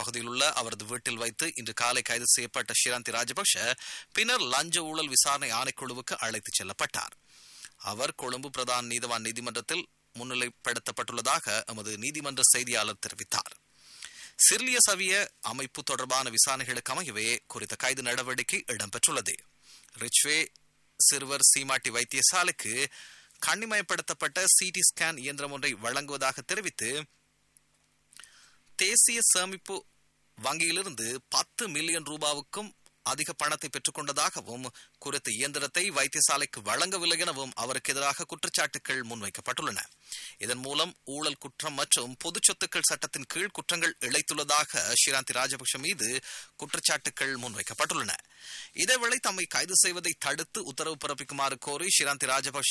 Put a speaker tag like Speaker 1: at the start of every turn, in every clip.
Speaker 1: பகுதியில் உள்ள அவரது வீட்டில் வைத்து இன்று காலை கைது செய்யப்பட்ட ஷிராந்தி ராஜபக்ஷ பின்னர் லஞ்ச ஊழல் விசாரணை ஆணைக்குழுவுக்கு அழைத்துச் செல்லப்பட்டார் அவர் கொழும்பு பிரதான நீதவான் நீதிமன்றத்தில் முன்னிலைப்படுத்தப்பட்டுள்ளதாக எமது நீதிமன்ற செய்தியாளர் தெரிவித்தார் சிர்லிய சவிய அமைப்பு தொடர்பான விசாரணைகளுக்கு அமையவே குறித்த கைது நடவடிக்கை இடம்பெற்றுள்ளது ரிச்வே சிறுவர் சீமாட்டி வைத்தியசாலைக்கு கண்ணிமயப்படுத்தப்பட்ட சிடி ஸ்கேன் இயந்திரம் ஒன்றை வழங்குவதாக தெரிவித்து தேசிய சேமிப்பு வங்கியிலிருந்து பத்து மில்லியன் ரூபாவுக்கும் அதிக பணத்தை பெற்றுக்கொண்டதாகவும் குறித்த இயந்திரத்தை வைத்தியசாலைக்கு வழங்கவில்லை எனவும் அவருக்கு எதிராக குற்றச்சாட்டுகள் முன்வைக்கப்பட்டுள்ளன இதன் மூலம் ஊழல் குற்றம் மற்றும் பொது சொத்துக்கள் சட்டத்தின் கீழ் குற்றங்கள் இழைத்துள்ளதாக ஷிராந்தி ராஜபக்ஷ மீது குற்றச்சாட்டுகள் முன்வைக்கப்பட்டுள்ளன இதேவேளை தம்மை கைது செய்வதை தடுத்து உத்தரவு பிறப்பிக்குமாறு கோரி ஷிராந்தி ராஜபக்ஷ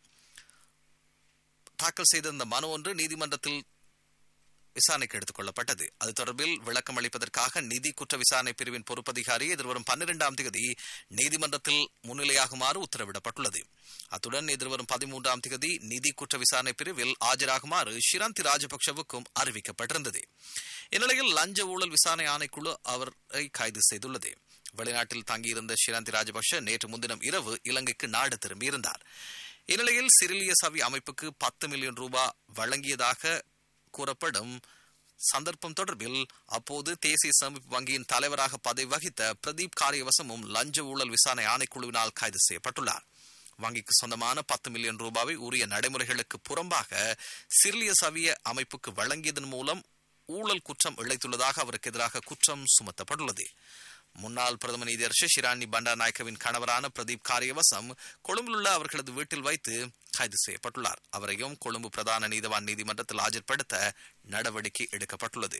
Speaker 1: தாக்கல் செய்திருந்த மனு ஒன்று நீதிமன்றத்தில் விசாரணைக்கு எடுத்துக் கொள்ளப்பட்டது அது தொடர்பில் விளக்கம் அளிப்பதற்காக நிதி குற்ற விசாரணை பிரிவின் பொறுப்பதிகாரி எதிர்வரும் பன்னிரெண்டாம் தேதி நீதிமன்றத்தில் முன்னிலையாகுமாறு உத்தரவிடப்பட்டுள்ளது அத்துடன் எதிர்வரும் பதிமூன்றாம் தேதி நிதி குற்ற விசாரணை பிரிவில் ஆஜராகுமாறு ஷிராந்தி ராஜபக்சவுக்கும் அறிவிக்கப்பட்டிருந்தது இந்நிலையில் லஞ்ச ஊழல் விசாரணை ஆணைக்குழு அவரை கைது செய்துள்ளது வெளிநாட்டில் தங்கியிருந்த ஷிராந்தி ராஜபக்ஷ நேற்று முன்தினம் இரவு இலங்கைக்கு நாடு திரும்பியிருந்தார் இந்நிலையில் சிறிலிய சவி அமைப்புக்கு பத்து மில்லியன் ரூபாய் வழங்கியதாக கூறப்படும் சந்தர்ப்பம் தொடர்பில் அப்போது தேசிய சேமிப்பு வங்கியின் தலைவராக பதவி வகித்த பிரதீப் காரியவசமும் லஞ்ச ஊழல் விசாரணை ஆணைக்குழுவினால் கைது செய்யப்பட்டுள்ளார் வங்கிக்கு சொந்தமான பத்து மில்லியன் ரூபாவை உரிய நடைமுறைகளுக்கு புறம்பாக சிறிலிய சவிய அமைப்புக்கு வழங்கியதன் மூலம் ஊழல் குற்றம் இழைத்துள்ளதாக அவருக்கு எதிராக குற்றம் சுமத்தப்பட்டுள்ளது முன்னாள் பிரதம நீதியரசர் ஷிராணி பண்டாநாயக்கவின் கணவரான பிரதீப் காரியவசம் கொழும்பிலுள்ள அவர்களது வீட்டில் வைத்து கைது செய்யப்பட்டுள்ளார் அவரையும் கொழும்பு பிரதான நீதவான் நீதிமன்றத்தில் ஆஜர்படுத்த நடவடிக்கை எடுக்கப்பட்டுள்ளது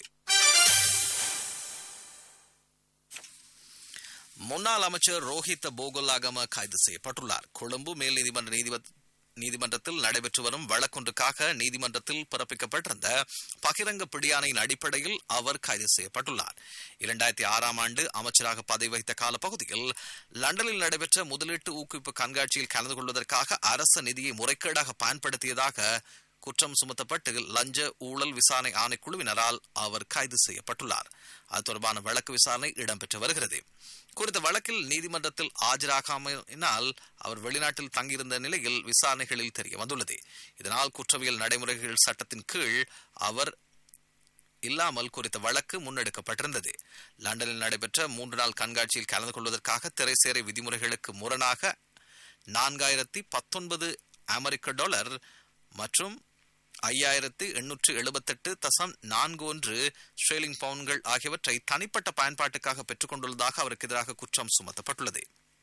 Speaker 1: முன்னாள் அமைச்சர் ரோஹித் போகோலாகம கைது செய்யப்பட்டுள்ளார் கொழும்பு மேல் நீதிமன்ற நீதிபதி நீதிமன்றத்தில் நடைபெற்று வரும் வழக்கொன்றுக்காக நீதிமன்றத்தில் பிறப்பிக்கப்பட்டிருந்த பகிரங்க பிடியாணையின் அடிப்படையில் அவர் கைது செய்யப்பட்டுள்ளார் இரண்டாயிரத்தி ஆறாம் ஆண்டு அமைச்சராக பதவி வகித்த காலப்பகுதியில் லண்டனில் நடைபெற்ற முதலீட்டு ஊக்குவிப்பு கண்காட்சியில் கலந்து கொள்வதற்காக அரசு நிதியை முறைகேடாக பயன்படுத்தியதாக குற்றம் சுமத்தப்பட்டு லஞ்ச ஊழல் விசாரணை ஆணைக்குழுவினரால் அவர் கைது செய்யப்பட்டுள்ளார் அது தொடர்பான வழக்கு விசாரணை இடம்பெற்று வருகிறது குறித்த வழக்கில் நீதிமன்றத்தில் ஆஜராகாமையினால் அவர் வெளிநாட்டில் தங்கியிருந்த நிலையில் விசாரணைகளில் தெரிய வந்துள்ளது இதனால் குற்றவியல் நடைமுறைகள் சட்டத்தின் கீழ் அவர் இல்லாமல் குறித்த வழக்கு முன்னெடுக்கப்பட்டிருந்தது லண்டனில் நடைபெற்ற மூன்று நாள் கண்காட்சியில் கலந்து கொள்வதற்காக திரைசேரை விதிமுறைகளுக்கு முரணாக நான்காயிரத்தி பத்தொன்பது அமெரிக்க டாலர் மற்றும் ஐயாயிரத்து எண்ணூற்று எழுபத்தெட்டு தசம் நான்கு ஒன்று ஸ்ட்ரேலிங் பவுன்கள் ஆகியவற்றை தனிப்பட்ட பயன்பாட்டுக்காக பெற்றுக்கொண்டுள்ளதாக அவருக்கு எதிராக குற்றம் சுமத்தப்பட்டுள்ளது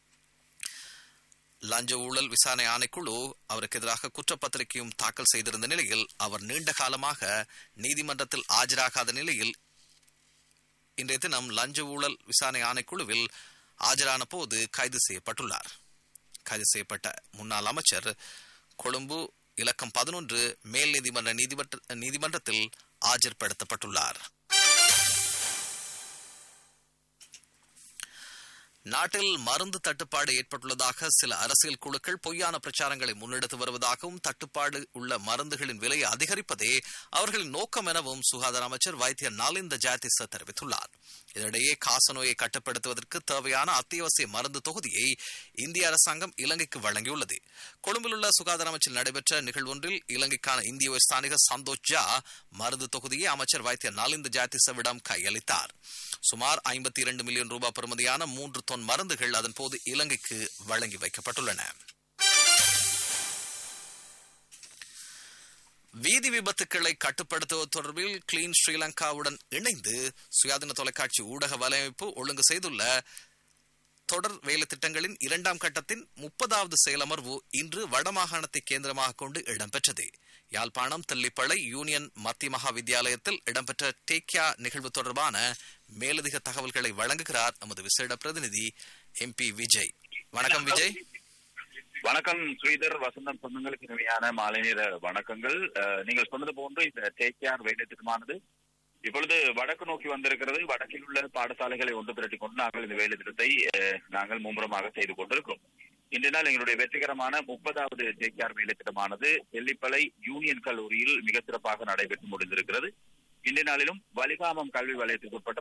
Speaker 1: லஞ்ச ஊழல் விசாரணை ஆணைக்குழு அவருக்கு எதிராக குற்றப்பத்திரிகையும் தாக்கல் செய்திருந்த நிலையில் அவர் நீண்ட காலமாக நீதிமன்றத்தில் ஆஜராகாத நிலையில் இன்றைய தினம் லஞ்ச ஊழல் விசாரணை ஆணைக்குழுவில் ஆஜரான போது கைது செய்யப்பட்டுள்ளார் கைது செய்யப்பட்ட முன்னாள் அமைச்சர் கொழும்பு இலக்கம் பதினொன்று மேல் நீதிமன்ற நீதிமன்ற நீதிமன்றத்தில் ஆஜர்படுத்தப்பட்டுள்ளார் நாட்டில் மருந்து தட்டுப்பாடு ஏற்பட்டுள்ளதாக சில அரசியல் குழுக்கள் பொய்யான பிரச்சாரங்களை முன்னெடுத்து வருவதாகவும் தட்டுப்பாடு உள்ள மருந்துகளின் விலையை அதிகரிப்பதே அவர்களின் நோக்கம் எனவும் சுகாதார அமைச்சர் வைத்திய நலிந்த ஜாதிச தெரிவித்துள்ளார் இதனிடையே காசநோயை கட்டுப்படுத்துவதற்கு தேவையான அத்தியாவசிய மருந்து தொகுதியை இந்திய அரசாங்கம் இலங்கைக்கு வழங்கியுள்ளது கொழும்பில் உள்ள சுகாதார அமைச்சில் நடைபெற்ற நிகழ்வொன்றில் இலங்கைக்கான இந்திய ஸ்தானிக சந்தோஷ் ஜா மருந்து தொகுதியை அமைச்சர் வைத்திய நலிந்த ஜாதிசவிடம் கையளித்தார் சுமார் ஐம்பத்தி இரண்டு மில்லியன் ரூபாய் பெறுமதியான மூன்று தொன் மருந்துகள் அதன் போது இலங்கைக்கு வழங்கி வைக்கப்பட்டுள்ளன வீதி விபத்துக்களை கட்டுப்படுத்துவது தொடர்பில் கிளீன் ஸ்ரீலங்காவுடன் இணைந்து சுயாதீன தொலைக்காட்சி ஊடக வலையமைப்பு ஒழுங்கு செய்துள்ள தொடர் வேலை திட்டங்களின் இரண்டாம் கட்டத்தின் முப்பதாவது செயலமர்வு இன்று வடமாகாணத்தை கேந்திரமாக கொண்டு இடம்பெற்றது யாழ்ப்பாணம் தெல்லிப்பளை யூனியன் மத்திய மகா வித்தியாலயத்தில் இடம்பெற்ற டேக்கியா நிகழ்வு தொடர்பான மேலதிக தகவல்களை வழங்குகிறார் நமது விசேட பிரதிநிதி எம்பி விஜய் வணக்கம் விஜய்
Speaker 2: வணக்கம் ஸ்ரீதர் வசந்தம் சொந்தங்களுக்கு இனிமையான மாலை நேர வணக்கங்கள் அஹ், நீங்கள் சொன்னது போன்று இந்த டேக்கியார் வேலை திட்டமானது இப்பொழுது வடக்கு நோக்கி வந்திருக்கிறது வடக்கில் உள்ள பாடசாலைகளை ஒன்று திரட்டி கொண்டு நாங்கள் இந்த வேலை திட்டத்தை அஹ், நாங்கள் மும்முரமாக செய்து கொண்டிருக்கிறோம் இன்றைய நாள் எங்களுடைய வெற்றிகரமான முப்பதாவது டேக்கியார் வேலை திட்டமானது வெள்ளிப்பளை யூனியன் கல்லூரியில் மிக சிறப்பாக நடைபெற்று முடிந்திருக்கிறது இன்றைய நாளிலும் வலிகாமம் கல்வி வலயத்துக்கு உட்பட்ட